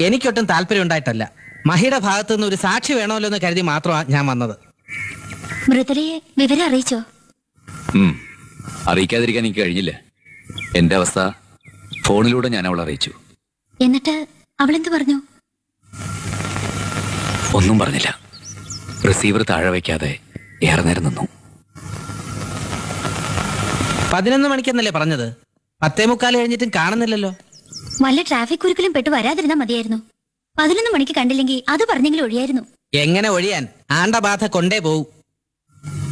എനിക്കൊട്ടും താല്പര്യം ഉണ്ടായിട്ടല്ല മഹിയുടെ ഭാഗത്തു നിന്ന് ഒരു സാക്ഷി വേണമല്ലോ എന്ന് കരുതി മാത്രമാണ് ഞാൻ വന്നത് മൃദുലയെ വിവരം അറിയിച്ചോ ഉം. അറിയിക്കാതിരിക്കാൻ എനിക്ക് കഴിഞ്ഞില്ല എന്റെ അവസ്ഥ ഫോണിലൂടെ ഞാൻ അവളെ അറിയിച്ചു എന്നിട്ട് അവളെന്ത് പറഞ്ഞു ഒന്നും പറഞ്ഞില്ല റിസീവർ താഴെ വയ്ക്കാതെ ഏറെ നേരം നിന്നു പതിനൊന്ന് മണിക്കെന്നല്ലേ പറഞ്ഞത് പത്തേ മുക്കാൽ കഴിഞ്ഞിട്ടും കാണുന്നില്ലല്ലോ വല്ല ട്രാഫിക് കുരുക്കിലും പെട്ട് വരാതിരുന്നാ മതിയായിരുന്നു പതിനൊന്ന് മണിക്ക് കണ്ടില്ലെങ്കിൽ അത് പറഞ്ഞെങ്കിലും ഒഴിയായിരുന്നു എങ്ങനെ ഒഴിയാൻ ആണ്ട ബാധ കൊണ്ടേ പോവും